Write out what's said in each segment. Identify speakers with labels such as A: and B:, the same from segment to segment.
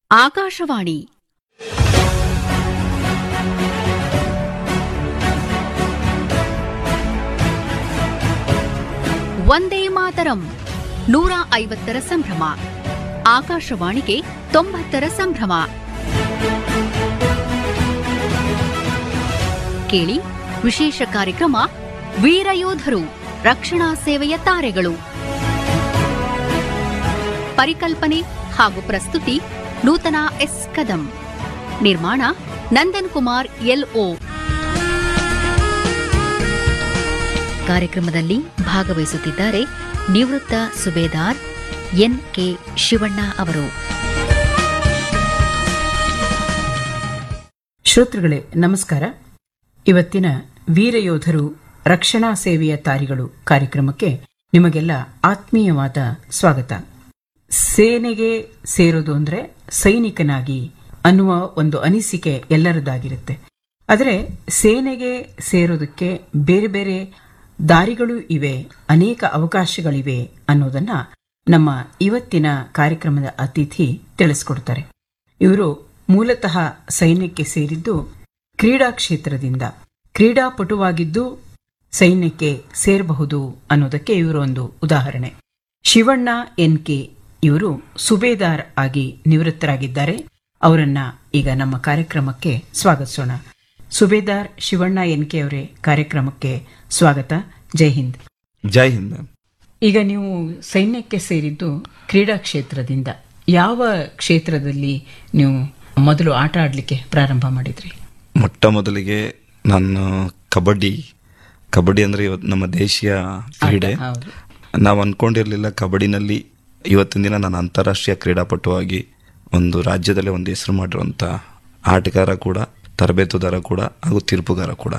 A: ಆಕಾಶವಾಣಿ ವಂದೇ ಮಾತರಂ ನೂರ ಐವತ್ತರ ಸಂಭ್ರಮ ಆಕಾಶವಾಣಿಗೆ ತೊಂಬತ್ತರ ಸಂಭ್ರಮ ಕೇಳಿ ವಿಶೇಷ ಕಾರ್ಯಕ್ರಮ ವೀರಯೋಧರು ರಕ್ಷಣಾ ಸೇವೆಯ ತಾರೆಗಳು ಪರಿಕಲ್ಪನೆ ಹಾಗೂ ಪ್ರಸ್ತುತಿ ನೂತನ ಎಸ್ ಕದಂ ನಿರ್ಮಾಣ ನಂದನ್ ಕುಮಾರ್ ಎಲ್ಒ ಕಾರ್ಯಕ್ರಮದಲ್ಲಿ ಭಾಗವಹಿಸುತ್ತಿದ್ದಾರೆ ನಿವೃತ್ತ ಸುಬೇದಾರ್ ಎನ್ ಕೆ ಶಿವಣ್ಣ ಅವರು
B: ಶ್ರೋತೃಗಳೇ ನಮಸ್ಕಾರ ಇವತ್ತಿನ ವೀರಯೋಧರು ರಕ್ಷಣಾ ಸೇವೆಯ ತಾರಿಗಳು ಕಾರ್ಯಕ್ರಮಕ್ಕೆ ನಿಮಗೆಲ್ಲ ಆತ್ಮೀಯವಾದ ಸ್ವಾಗತ ಸೇನೆಗೆ ಸೇರೋದು ಅಂದ್ರೆ ಸೈನಿಕನಾಗಿ ಅನ್ನುವ ಒಂದು ಅನಿಸಿಕೆ ಎಲ್ಲರದಾಗಿರುತ್ತೆ ಆದರೆ ಸೇನೆಗೆ ಸೇರೋದಕ್ಕೆ ಬೇರೆ ಬೇರೆ ದಾರಿಗಳು ಇವೆ ಅನೇಕ ಅವಕಾಶಗಳಿವೆ ಅನ್ನೋದನ್ನ ನಮ್ಮ ಇವತ್ತಿನ ಕಾರ್ಯಕ್ರಮದ ಅತಿಥಿ ತಿಳಿಸ್ಕೊಡ್ತಾರೆ ಇವರು ಮೂಲತಃ ಸೈನ್ಯಕ್ಕೆ ಸೇರಿದ್ದು ಕ್ರೀಡಾ ಕ್ಷೇತ್ರದಿಂದ ಕ್ರೀಡಾಪಟುವಾಗಿದ್ದು ಸೈನ್ಯಕ್ಕೆ ಸೇರಬಹುದು ಅನ್ನೋದಕ್ಕೆ ಇವರು ಒಂದು ಉದಾಹರಣೆ ಶಿವಣ್ಣ ಎನ್ ಕೆ ಇವರು ಸುಬೇದಾರ್ ಆಗಿ ನಿವೃತ್ತರಾಗಿದ್ದಾರೆ ಅವರನ್ನ ಈಗ ನಮ್ಮ ಕಾರ್ಯಕ್ರಮಕ್ಕೆ ಸ್ವಾಗತಿಸೋಣ ಸುಬೇದಾರ್ ಶಿವಣ್ಣ ಎನ್ ಕೆ ಅವರೇ ಕಾರ್ಯಕ್ರಮಕ್ಕೆ ಸ್ವಾಗತ ಜೈ ಹಿಂದ್
C: ಜೈ ಹಿಂದ್ ಮ್ಯಾಮ್
B: ಈಗ ನೀವು ಸೈನ್ಯಕ್ಕೆ ಸೇರಿದ್ದು ಕ್ರೀಡಾ ಕ್ಷೇತ್ರದಿಂದ ಯಾವ ಕ್ಷೇತ್ರದಲ್ಲಿ ನೀವು ಮೊದಲು ಆಟ ಆಡಲಿಕ್ಕೆ ಪ್ರಾರಂಭ ಮಾಡಿದ್ರಿ
C: ಮೊಟ್ಟ ಮೊದಲಿಗೆ ನಾನು ಕಬಡ್ಡಿ ಕಬಡ್ಡಿ ಅಂದ್ರೆ ಇವತ್ತು ನಮ್ಮ ದೇಶೀಯ ಕ್ರೀಡೆ
B: ಹೌದು
C: ನಾವು ಅನ್ಕೊಂಡಿರ್ಲಿಲ್ಲ ಕಬಡ್ಡಿನಲ್ಲಿ ಇವತ್ತಿನ ದಿನ ನಾನು ಅಂತಾರಾಷ್ಟ್ರೀಯ ಕ್ರೀಡಾಪಟುವಾಗಿ ಒಂದು ರಾಜ್ಯದಲ್ಲೇ ಒಂದು ಹೆಸರು ಮಾಡಿರುವಂತ ಆಟಗಾರ ಕೂಡ ತರಬೇತುದಾರ ಕೂಡ ಹಾಗೂ ತೀರ್ಪುಗಾರ ಕೂಡ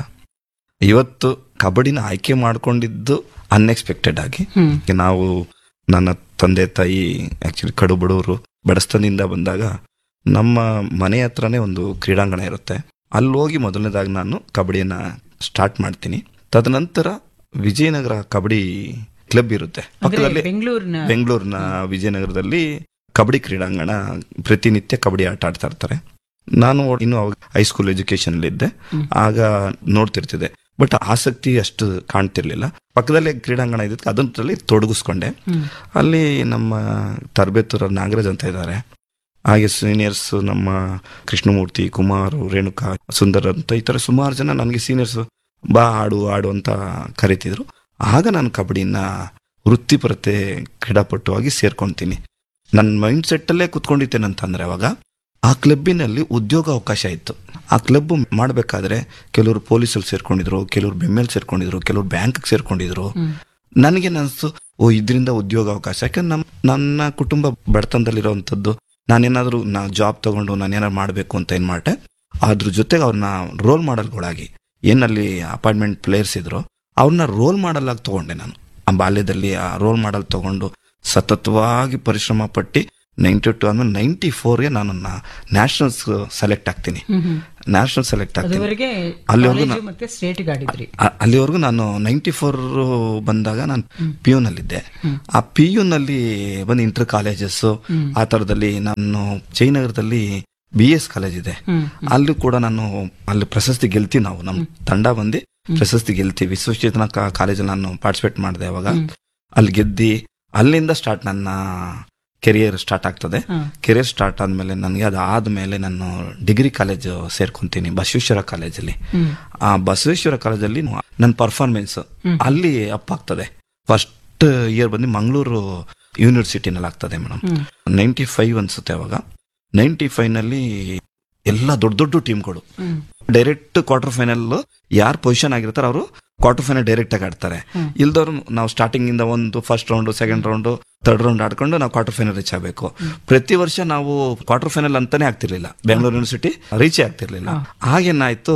C: ಇವತ್ತು ಕಬಡ್ಡಿನ ಆಯ್ಕೆ ಮಾಡ್ಕೊಂಡಿದ್ದು ಅನ್ಎಕ್ಸ್ಪೆಕ್ಟೆಡ್ ಆಗಿ
B: ಹ್ಮ್.
C: ನಾವು ನನ್ನ ತಂದೆ ತಾಯಿ ಆಕ್ಚುಲಿ ಕಡು ಬಡವರು ಬಡಸ್ತನದಿಂದ ಬಂದಾಗ ನಮ್ಮ ಮನೆ ಹತ್ರನೇ ಒಂದು ಕ್ರೀಡಾಂಗಣ ಇರುತ್ತೆ ಅಲ್ಲಿ ಹೋಗಿ ಮೊದಲನೇದಾಗಿ ನಾನು ಕಬಡ್ಡಿಯನ್ನ ಸ್ಟಾರ್ಟ್ ಮಾಡ್ತೀನಿ ತದನಂತರ ವಿಜಯನಗರ ಕಬಡ್ಡಿ ಕ್ಲಬ್ ಇರುತ್ತೆ
B: ಅಂದ್ರೆ
C: ಪಕ್ಕದಲ್ಲಿ
B: ಬೆಂಗಳೂರಿನ
C: ಬೆಂಗಳೂರಿನ ವಿಜಯನಗರದಲ್ಲಿ ಕಬಡ್ಡಿ ಕ್ರೀಡಾಂಗಣ ಪ್ರತಿನಿತ್ಯ ಕಬಡ್ಡಿ ಆಟ ಆಡ್ತಾ ಇರ್ತಾರೆ ನಾನು ಇನ್ನು ಹೈಸ್ಕೂಲ್ ಎಜುಕೇಶನ್ ಇದ್ದೆ ಆಗ ನೋಡ್ತಿರ್ತಿದ್ದೆ ಬಟ್ ಆಸಕ್ತಿ ಅಷ್ಟು ಕಾಣ್ತಿರ್ಲಿಲ್ಲ ಪಕ್ಕದಲ್ಲೇ ಕ್ರೀಡಾಂಗಣ ಇದ್ದಕ್ಕೆ ಅದರಲ್ಲಿ ತೊಡಗಿಸ್ಕೊಂಡೆ
B: ಹ್ಮ್.
C: ಅಲ್ಲಿ ನಮ್ಮ ತರಬೇತುರ ನಾಗರಾಜ್ ಅಂತ ಇದ್ದಾರೆ ಹಾಗೆ ಸೀನಿಯರ್ಸ್ ನಮ್ಮ ಕೃಷ್ಣಮೂರ್ತಿ ಕುಮಾರ್ ರೇಣುಕಾ ಸುಂದರ್ ಅಂತ ಈ ತರ ಸುಮಾರು ಜನ ನನಗೆ ಸೀನಿಯರ್ಸ್ ಬಾ ಆಡು ಆಡು ಅಂತ ಕರಿತಿದ್ರು ಆಗ ನಾನು ಕಬಡ್ಡಿನ ವೃತ್ತಿಪರತೆ ಕ್ರೀಡಾಪಟುವಾಗಿ ಸೇರ್ಕೊಂತೀನಿ ನನ್ನ ಮೈಂಡ್ ಸೆಟ್ ಅಲ್ಲೇ ಕುತ್ಕೊಂಡಿದ್ದೇನಂತಂದ್ರೆ ಅವಾಗ ಆ ಕ್ಲಬ್ಬಿನಲ್ಲಿ ಉದ್ಯೋಗ ಅವಕಾಶ ಇತ್ತು ಆ ಕ್ಲಬ್ ಮಾಡಬೇಕಾದ್ರೆ ಕೆಲವರು ಪೊಲೀಸಲ್ಲಿ ಸೇರ್ಕೊಂಡಿದ್ರು ಕೆಲವರು ಬೆಮ್ಮೆಲ್ ಸೇರ್ಕೊಂಡಿದ್ರು ಕೆಲವರು ಬ್ಯಾಂಕ್ ಸೇರ್ಕೊಂಡಿದ್ರು ನನಗೆ ಅನಿಸ್ತು ಓ ಇದರಿಂದ ಉದ್ಯೋಗ ಅವಕಾಶ ಯಾಕಂದ್ರೆ ನಮ್ ನನ್ನ ಕುಟುಂಬ ಬಡತನದಲ್ಲಿರುವಂಥದ್ದು ನಾನೇನಾದ್ರೂ ನಾ ಜಾಬ್ ತಗೊಂಡು ನಾನೇನಾದ್ರು ಮಾಡಬೇಕು ಅಂತ ಏನ್ ಮಾಡ್ದೆ ಅದ್ರ ಜೊತೆಗೆ ಅವ್ರನ್ನ ರೋಲ್ ಮಾಡಲ್ಗಳಾಗಿ ಏನಲ್ಲಿ ಅಪಾಯಿಂಟ್ಮೆಂಟ್ ಪ್ಲೇಯರ್ಸ್ ಇದ್ರು ಅವ್ರನ್ನ ರೋಲ್ ಮಾಡಲ್ ಆಗಿ ತಗೊಂಡೆ ನಾನು ಆ ಬಾಲ್ಯದಲ್ಲಿ ಆ ರೋಲ್ ಮಾಡಲ್ ತಗೊಂಡು ಸತತವಾಗಿ ಪರಿಶ್ರಮ ಪಟ್ಟು ನೈಂಟಿ ಟು ಆದ್ಮೇಲೆ ನೈಂಟಿ ಫೋರ್ಗೆ ನಾನು ನ್ಯಾಷನಲ್ಸ್ ಸೆಲೆಕ್ಟ್ ಆಗ್ತೀನಿ ನ್ಯಾಷನಲ್ ಸೆಲೆಕ್ಟ್ ಆಗ್ತೀನಿ
B: ಅದುವರೆಗೆ
C: ಅಲ್ಲಿವರೆಗೂ
B: ಕಾಲೇಜು ಮತ್ತೆ ಸ್ಟೇಟ್ ಆಡಿದ್ರಿ
C: ಅ- ಅಲ್ಲಿವರೆಗೂ ನಾನು ನೈಂಟಿ ಫೋರ್ ಬಂದಾಗ ನಾನು ಪಿ ಯು ನಲ್ಲಿದ್ದೆ ಆ ಪಿ ಯು ನಲ್ಲಿ ಬಂದು ಇಂಟರ್ ಕಾಲೇಜಸ್ ಆ ತರದಲ್ಲಿ ನಾನು ಜಯನಗರದಲ್ಲಿ ಬಿ ಎಸ್ ಕಾಲೇಜ್ ಇದೆ
B: ಹ್ಮ್.
C: ಅಲ್ಲೂ ಕೂಡ ನಾನು ಅಲ್ಲಿ ಪ್ರಶಸ್ತಿ ಗೆಲ್ತೀವಿ ನಾವು ನಮ್ಮ ತಂಡ ಬಂದು ಪ್ರಶಸ್ತಿ ಗೆಲ್ತೀವಿ ವಿಶ್ವಚೇತನ ಕಾಲೇಜಲ್ಲಿ ನಾನು ಪಾರ್ಟಿಸಿಪೇಟ್ ಮಾಡಿದೆ ಅವಾಗ ಅಲ್ಲಿ ಗೆದ್ದಿ ಅಲ್ಲಿಂದ ಸ್ಟಾರ್ಟ್ ನನ್ನ ಕೆರಿಯರ್ ಸ್ಟಾರ್ಟ್ ಆಗ್ತದೆ
B: ಹ್ಮ್.
C: ಕೆರಿಯರ್ ಸ್ಟಾರ್ಟ್ ಆದ್ಮೇಲೆ ನನಗೆ ಅದಾದ್ಮೇಲೆ ನಾನು ಡಿಗ್ರಿ ಕಾಲೇಜ್ ಸೇರ್ಕೊಂತೀನಿ ಬಸವೇಶ್ವರ ಕಾಲೇಜಲ್ಲಿ
B: ಹ್ಮ್.
C: ಆ ಬಸವೇಶ್ವರ ಕಾಲೇಜಲ್ಲಿ ನನ್ನ ಪರ್ಫಾರ್ಮೆನ್ಸ್ ಅಲ್ಲಿ ಅಪ್ ಆಗ್ತದೆ ಫಸ್ಟ್ ಇಯರ್ ಬಂದು ಮಂಗಳೂರು ಯೂನಿವರ್ಸಿಟಿನಲ್ಲಿ ಆಗ್ತದೆ ಮೇಡಮ್ ನೈಂಟಿ ಫೈವ್ ಅನ್ಸುತ್ತೆ ಅವಾಗ ನೈಂಟಿ ಫೈವ್ ನಲ್ಲಿ ಎಲ್ಲ ದೊಡ್ಡ ದೊಡ್ಡ ಟೀಮ್ಗಳು ಡೈರೆಕ್ಟ್ ಕ್ವಾರ್ಟರ್ ಫೈನಲ್ ಯಾರು ಪೊಸಿಷನ್ ಆಗಿರ್ತಾರೆ ಅವರು ಕ್ವಾರ್ಟರ್ ಫೈನಲ್ ಡೈರೆಕ್ಟ್ ಆಗಿ ಆಡ್ತಾರೆ ಇಲ್ದವ್ರು ನಾವು ಸ್ಟಾರ್ಟಿಂಗ್ ಇಂದ ಒಂದು first round second round third round ಆಡ್ಕೊಂಡು ನಾವು ಕ್ವಾರ್ಟರ್ ಫೈನಲ್ ರೀಚ್ ಆಗಬೇಕು ಪ್ರತಿ ವರ್ಷ ನಾವು ಕ್ವಾರ್ಟರ್ ಫೈನಲ್ ಅಂತಾನೆ ಆಗ್ತಿರ್ಲಿಲ್ಲ ಬೆಂಗಳೂರು ಯೂನಿವರ್ಸಿಟಿ ರೀಚ್ ಆಗ್ತಿರ್ಲಿಲ್ಲ ಆಗೇನಾಯ್ತು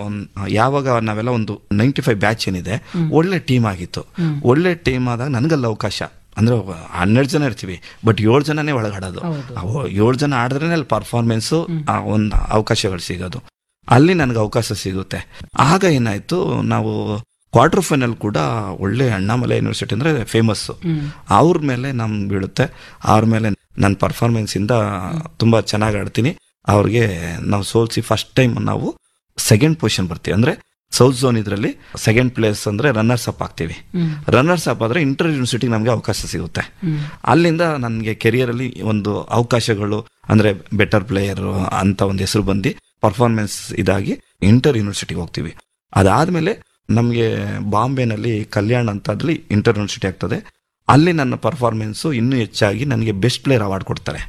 C: ಯಾವಾಗ ನಾವೆಲ್ಲ ಒಂದು ನೈಂಟಿ ಫೈವ್ ಬ್ಯಾಚ್ ಏನಿದೆ ಒಳ್ಳೆ ಟೀಮ್ ಆಗಿತ್ತು ಒಳ್ಳೆ ಟೀಮ್ ಆದಾಗ ನನಗಲ್ಲ ಅವಕಾಶ ಅಂದ್ರೆ ಹನ್ನೆರಡು ಜನ ಇರ್ತೀವಿ ಬಟ್ ಏಳು ಜನನೇ ಒಳಗಾಡೋದು ಏಳು ಜನ ಆಡಿದ್ರೆ ಅಲ್ಲಿ ಪರ್ಫಾರ್ಮೆನ್ಸ್ ಒಂದು ಅವಕಾಶಗಳು ಸಿಗೋದು ಅಲ್ಲಿ ನನಗೆ ಅವಕಾಶ ಸಿಗುತ್ತೆ ಆಗ ಏನಾಯ್ತು ನಾವು ಕ್ವಾರ್ಟರ್ ಫೈನಲ್ ಕೂಡ ಒಳ್ಳೆ ಅಣ್ಣಾಮಲೈ ಯೂನಿವರ್ಸಿಟಿ ಅಂದ್ರೆ ಫೇಮಸ್ ಅವ್ರ ಮೇಲೆ ನಮ್ ಬೀಳುತ್ತೆ ಅವ್ರ ಮೇಲೆ ನನ್ನ ಪರ್ಫಾರ್ಮೆನ್ಸ್ ಇಂದ ತುಂಬಾ ಚೆನ್ನಾಗಿ ಆಡ್ತೀನಿ ಅವ್ರಿಗೆ ನಾವು ಸೋಲ್ಸಿ ಫಸ್ಟ್ ಟೈಮ್ ನಾವು ಸೆಕೆಂಡ್ ಪೊಸಿಷನ್ ಬರ್ತೀವಿ ಅಂದ್ರೆ ಸೌತ್ ಝೋನ್ ಇದರಲ್ಲಿ ಸೆಕೆಂಡ್ ಪ್ಲೇಸ್ ಅಂದ್ರೆ ರನ್ನರ್ಸ್ ಅಪ್ ಆಗ್ತೀವಿ ರನ್ನರ್ಸ್ ಅಪ್ ಆದ್ರೆ ಇಂಟರ್ ಯೂನಿವರ್ಸಿಟಿಗೆ ನಮಗೆ ಅವಕಾಶ ಸಿಗುತ್ತೆ ಅಲ್ಲಿಂದ ನನಗೆ ಕೆರಿಯರ್ ಅಲ್ಲಿ ಒಂದು ಅವಕಾಶಗಳು ಅಂದ್ರೆ ಬೆಟರ್ ಪ್ಲೇಯರ್ ಅಂತ ಒಂದು ಹೆಸರು ಬಂದು ಪರ್ಫಾರ್ಮೆನ್ಸ್ ಇದಾಗಿ ಇಂಟರ್ ಯೂನಿವರ್ಸಿಟಿಗೆ ಹೋಗ್ತೀವಿ ಅದಾದ್ಮೇಲೆ ನಮಗೆ ಬಾಂಬೆನಲ್ಲಿ ಕಲ್ಯಾಣ್ ಅಂತ ಅದ್ರಲ್ಲಿ ಇಂಟರ್ ಯೂನಿವರ್ಸಿಟಿ ಆಗ್ತದೆ ಅಲ್ಲಿ ನನ್ನ ಪರ್ಫಾರ್ಮೆನ್ಸ್ ಇನ್ನೂ ಹೆಚ್ಚಾಗಿ ನನಗೆ ಬೆಸ್ಟ್ ಪ್ಲೇಯರ್ ಅವಾರ್ಡ್ ಕೊಡ್ತಾರೆ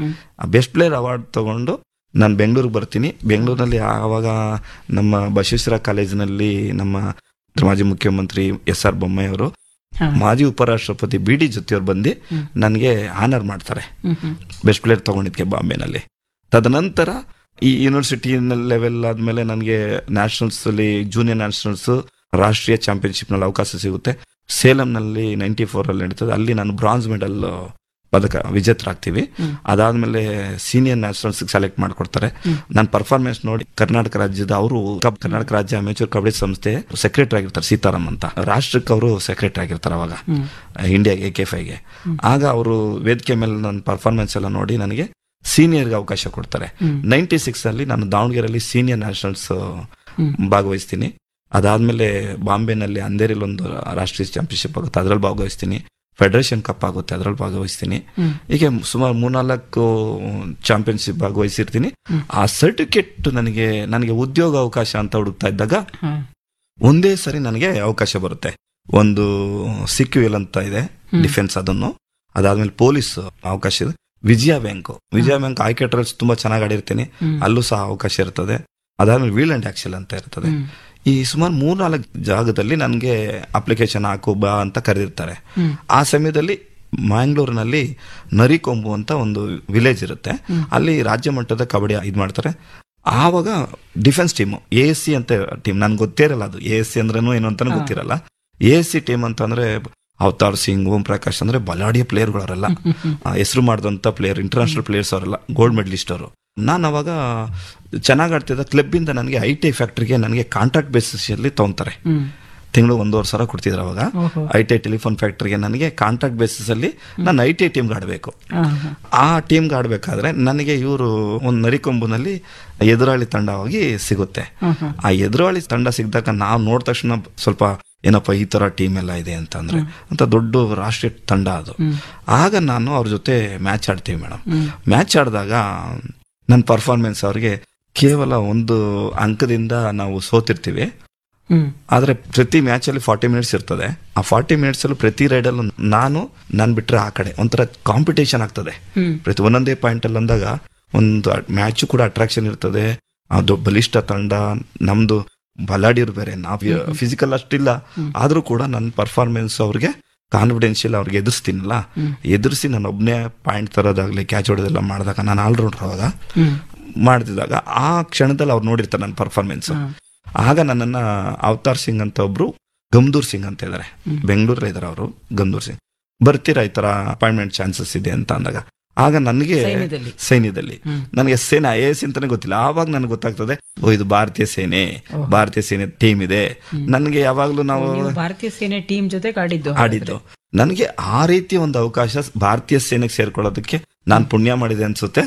C: ಆ ಬೆಸ್ಟ್ ಪ್ಲೇಯರ್ ಅವಾರ್ಡ್ ತಗೊಂಡು ನಾನು ಬೆಂಗಳೂರಿಗೆ ಬರ್ತೀನಿ ಬೆಂಗಳೂರಿನಲ್ಲಿ ಆವಾಗ ನಮ್ಮ ಬಸವೇಶ್ವರ ಕಾಲೇಜಿನಲ್ಲಿ ನಮ್ಮ ಮಾಜಿ ಮುಖ್ಯಮಂತ್ರಿ ಎಸ್ ಆರ್ ಬೊಮ್ಮಾಯಿ ಅವರು ಮಾಜಿ ಉಪರಾಷ್ಟ್ರಪತಿ ಬಿ ಡಿ ಜೊತೆಯವ್ರು ಬಂದು ನನಗೆ ಆನರ್ ಮಾಡ್ತಾರೆ ಬೆಸ್ಟ್ ಪ್ಲೇಯರ್ ತಗೊಂಡಿದ್ಕೆ ಬಾಂಬೆನಲ್ಲಿ ತದನಂತರ ಈ ಯೂನಿವರ್ಸಿಟಿ ಲೆವೆಲ್ ಆದ್ಮೇಲೆ ನನಗೆ ನ್ಯಾಷನಲ್ಸ್ ಅಲ್ಲಿ ಜೂನಿಯರ್ ನ್ಯಾಷನಲ್ಸ್ ರಾಷ್ಟ್ರೀಯ ಚಾಂಪಿಯನ್ಶಿಪ್ ನಲ್ಲಿ ಅವಕಾಶ ಸಿಗುತ್ತೆ ಸೇಲಂನಲ್ಲಿ ನೈಂಟಿ ಫೋರ್ ಅಲ್ಲಿ ನಡೀತದೆ ಅಲ್ಲಿ ನಾನು ಬ್ರಾನ್ಸ್ ಮೆಡಲ್ ಪದಕ ವಿಜೇತರಾಗ್ತೀವಿ ಅದಾದ್ಮೇಲೆ ಸೀನಿಯರ್ ನ್ಯಾಷನಲ್ಸ್ ಸೆಲೆಕ್ಟ್ ಮಾಡ್ಕೊಡ್ತಾರೆ ನನ್ನ ಪರ್ಫಾರ್ಮೆನ್ಸ್ ನೋಡಿ ಕರ್ನಾಟಕ ರಾಜ್ಯದ ಅವರು ಕರ್ನಾಟಕ ರಾಜ್ಯ ಅಮೇಚೂರ್ ಕಬಡ್ಡಿ ಸಂಸ್ಥೆ ಸೆಕ್ರೆಟರಿ ಆಗಿರ್ತಾರೆ ಸೀತಾರಾಮ್ ಅಂತ ರಾಷ್ಟ್ರಕ್ಕೆ ಅವರು ಸೆಕ್ರೆಟರಿ ಆಗಿರ್ತಾರೆ ಅವಾಗ ಇಂಡಿಯಾಗೆ ಕೆ ಫೈಗೆ ಆಗ ಅವರು ವೇದಿಕೆ ಮೇಲೆ ನನ್ನ ಪರ್ಫಾರ್ಮೆನ್ಸ್ ಎಲ್ಲ ನೋಡಿ ನನಗೆ ಸೀನಿಯರ್ಗೆ ಅವಕಾಶ ಕೊಡ್ತಾರೆ ನೈಂಟಿ ಸಿಕ್ಸ್ ಅಲ್ಲಿ ನಾನು ದಾವಣಗೆರೆಯಲ್ಲಿ ಸೀನಿಯರ್ ನ್ಯಾಷನಲ್ಸ್ ಭಾಗವಹಿಸ್ತೀನಿ ಅದಾದ್ಮೇಲೆ ಬಾಂಬೆನಲ್ಲಿ ಅಂಧೇರಿಲಿ ಒಂದು ರಾಷ್ಟ್ರೀಯ ಚಾಂಪಿಯನ್ಶಿಪ್ ಆಗುತ್ತೆ ಅದ್ರಲ್ಲಿ ಭಾಗವಹಿಸ್ತೀನಿ ಫೆಡರೇಷನ್ ಕಪ್ ಆಗುತ್ತೆ ಅದ್ರಲ್ಲಿ ಭಾಗವಹಿಸ್ತೀನಿ ಹೀಗೆ ಸುಮಾರು ಮೂರ್ನಾಲ್ಕು ಚಾಂಪಿಯನ್ಶಿಪ್ ಭಾಗವಹಿಸಿರ್ತೀನಿ ಆ ಸರ್ಟಿಫಿಕೇಟ್ ನನಗೆ ನನಗೆ ಉದ್ಯೋಗ ಅವಕಾಶ ಅಂತ ಹುಡುಕ್ತಾ ಇದ್ದಾಗ ಒಂದೇ ಸರಿ ನನಗೆ ಅವಕಾಶ ಬರುತ್ತೆ ಒಂದು ಸಿಕ್ಯುಎಲ್ ಅಂತ ಇದೆ ಡಿಫೆನ್ಸ್ ಅದನ್ನು ಅದಾದ್ಮೇಲೆ ಪೊಲೀಸ್ ಅವಕಾಶ ಇದೆ ವಿಜಯ ಬ್ಯಾಂಕ್ ವಿಜಯ ಬ್ಯಾಂಕ್ ಆಯ್ಕೆ ಟ್ರಲ್ಸ್ ತುಂಬಾ ಚೆನ್ನಾಗಿ ಆಡಿರ್ತೀನಿ ಅಲ್ಲೂ ಸಹ ಅವಕಾಶ ಇರ್ತದೆ ಅದಾದ್ಮೇಲೆ ವೀಲ್ ಅಂಡ್ ಆಕ್ಸೆಲ್ ಅಂತ ಇರ್ತದೆ ಈ ಸುಮಾರು ಮೂರ್ನಾಲ್ಕು ಜಾಗದಲ್ಲಿ ನನಗೆ ಅಪ್ಲಿಕೇಶನ್ ಹಾಕು ಬಾ ಅಂತ ಕರೆದಿರ್ತಾರೆ ಆ ಸಮಯದಲ್ಲಿ ಮ್ಯಾಂಗ್ಳೂರಿನಲ್ಲಿ ನರಿಕೊಂಬು ಅಂತ ಒಂದು ವಿಲೇಜ್ ಇರುತ್ತೆ ಅಲ್ಲಿ ರಾಜ್ಯ ಮಟ್ಟದ ಕಬಡ್ಡಿ ಇದು ಮಾಡ್ತಾರೆ ಆವಾಗ defence team A S C ಅಂತ ಟೀಮ್ ನನ್ಗೆ ಗೊತ್ತೇ ಇರಲ್ಲ ಅದು ಎ ಎಸ್ ಸಿ ಅಂದ್ರೇನು ಏನು ಅಂತಾನು ಗೊತ್ತಿರಲ್ಲ ಎ ಎಸ್ ಸಿ ಟೀಮ್ ಅಂತಂದ್ರೆ ಅವತಾರ್ ಸಿಂಗ್ ಓಂ ಪ್ರಕಾಶ್ ಅಂದ್ರೆ ಬಲಾಢ್ಯ ಪ್ಲೇಯರ್ಗಳು ಅವರೆಲ್ಲ ಹೆಸರು ಮಾಡಿದಂತ ಪ್ಲೇಯರ್ ಇಂಟರ್ನ್ಯಾಷನಲ್ ಪ್ಲೇಯರ್ಸ್ ಅವರೆಲ್ಲ ಗೋಲ್ಡ್ ಮೆಡಲಿಸ್ಟ್ ಅವರು ನಾನು ಅವಾಗ ಚೆನ್ನಾಗಿ ಆಡ್ತಿದ್ದ ಕ್ಲಬ್ ಇಂದ ನನಗೆ ಐ ಟಿ ಫ್ಯಾಕ್ಟ್ರಿಗೆ ನನಗೆ ಕಾಂಟ್ರಾಕ್ಟ್ ಬೇಸಿಸ್ ಅಲ್ಲಿ ತಗೊಂತಾರೆ ತಿಂಗಳು ಒಂದೂವರೆ ಸಾವಿರ ಕೊಡ್ತಿದ್ರು ಅವಾಗ ಐ ಟಿ ಐ ಟೆಲಿಫೋನ್ ಫ್ಯಾಕ್ಟ್ರಿಗೆ ನನಗೆ ಕಾಂಟ್ರಾಕ್ಟ್ ಬೇಸಿಸ್ ಅಲ್ಲಿ ನಾನು ಐ ಟಿ ಐ ಟೀಮ್ಗೆ ಆಡಬೇಕು ಆ ಟೀಮ್ಗೆ ಆಡ್ಬೇಕಾದ್ರೆ ನನಗೆ ಇವರು ಒಂದು ನರಿಕೊಂಬುನಲ್ಲಿ ಎದುರಾಳಿ ತಂಡವಾಗಿ ಸಿಗುತ್ತೆ ಆ ಎದುರಾಳಿ ತಂಡ ಸಿಗ್ದಾಗ ನಾವು ನೋಡಿದ ತಕ್ಷಣ ಸ್ವಲ್ಪ ಏನಪ್ಪ ಈ ತರ ಟೀಮ್ ಎಲ್ಲ ಇದೆ ಅಂತ ಅಂದ್ರೆ ಅಂತ ದೊಡ್ಡ ರಾಷ್ಟ್ರೀಯ ತಂಡ ಅದು ಆಗ ನಾನು ಅವ್ರ ಜೊತೆ ಮ್ಯಾಚ್ ಆಡ್ತೀವಿ ಮೇಡಮ್ ಮ್ಯಾಚ್ ಆಡಿದಾಗ ನನ್ನ ಪರ್ಫಾರ್ಮೆನ್ಸ್ ಅವ್ರಿಗೆ ಕೇವಲ ಒಂದು ಅಂಕದಿಂದ ನಾವು ಸೋತಿರ್ತೀವಿ ಆದ್ರೆ ಪ್ರತಿ ಮ್ಯಾಚ್ ಅಲ್ಲಿ ಫಾರ್ಟಿ ಮಿನಿಟ್ಸ್ ಇರ್ತದೆ ಆ ಫಾರ್ಟಿ ಮಿನಿಟ್ಸ್ ಅಲ್ಲಿ ಪ್ರತಿ ರೈಡ್ ಅಲ್ಲೂ ನಾನು ನಾನ್ ಬಿಟ್ರೆ ಆ ಕಡೆ ಒಂಥರ ಕಾಂಪಿಟೇಷನ್ ಆಗ್ತದೆ ಪ್ರತಿ ಒಂದೊಂದೇ ಪಾಯಿಂಟ್ ಅಲ್ಲಿ ಅಂದಾಗ ಒಂದು ಮ್ಯಾಚ್ ಕೂಡ ಅಟ್ರಾಕ್ಷನ್ ಇರ್ತದೆ ಅದು ಬಲಿಷ್ಠ ತಂಡ ನಮ್ದು ಬಲಾಡಿಯರು ಬೇರೆ ನಾವ್ ಫಿಸಿಕಲ್ ಅಷ್ಟಿಲ್ಲ ಆದ್ರೂ ಕೂಡ ನನ್ನ ಪರ್ಫಾರ್ಮೆನ್ಸ್ ಅವ್ರಿಗೆ ಕಾನ್ಫಿಡೆನ್ಷಿಯಲ್ ಅವ್ರಿಗೆ ಎದುರಿಸ್ತೀನಲ್ಲ ಎದುರಿಸಿ ನಾನು ಒಬ್ನೇ ಪಾಯಿಂಟ್ ತರೋದಾಗ್ಲಿ ಕ್ಯಾಚ್ ಹೊಡೆದೆಲ್ಲ ಮಾಡಿದಾಗ ನಾನು ಆಲ್ರೌಂಡರ್ ಅವಾಗ ಮಾಡ್ತಿದ್ದಾಗ ಆ ಕ್ಷಣದಲ್ಲಿ ಅವ್ರು ನೋಡಿರ್ತಾರೆ ನನ್ನ ಪರ್ಫಾರ್ಮೆನ್ಸ್ ಆಗ ನನ್ನನ್ನ ಅವತಾರ್ ಸಿಂಗ್ ಅಂತ ಒಬ್ರು ಗಮ್ದೂರ್ ಸಿಂಗ್ ಅಂತ ಇದಾರೆ ಬೆಂಗಳೂರಲ್ಲಿ ಇದಾರೆ ಅವರು ಗಮ್ದೂರ್ ಸಿಂಗ್ ಬರ್ತೀರಾ ಈ ತರ ಅಪಾಯಿಂಟ್ಮೆಂಟ್ ಚಾನ್ಸಸ್ ಇದೆ ಅಂತ ಅಂದಾಗ ಆಗ ನನಗೆ
B: ಸೈನ್ಯದಲ್ಲಿ.
C: ಸೈನ್ಯದಲ್ಲಿ ನನಗೆ ಸೇನೆ ಐ ಎಸ್ ಅಂತಾನೆ ಗೊತ್ತಿಲ್ಲ ಆವಾಗ ನನಗೆ ಗೊತ್ತಾಗ್ತದೆ ಓ ಇದು ಭಾರತೀಯ ಸೇನೆ ಭಾರತೀಯ ಸೇನೆ ಟೀಮ್ ಇದೆ ನನಗೆ ಯಾವಾಗ್ಲೂ ನಾವು
B: ನೀವು ಭಾರತೀಯ ಸೇನೆ ಟೀಮ್ ಜೊತೆ ಆಡಿದ್ದು
C: ಆಡಿದ್ದು ನನಗೆ ಆ ರೀತಿ ಒಂದು ಅವಕಾಶ ಭಾರತೀಯ ಸೇನೆಗೆ ಸೇರ್ಕೊಳ್ಳೋದಕ್ಕೆ ನಾನು ಪುಣ್ಯ ಮಾಡಿದೆ ಅನ್ಸುತ್ತೆ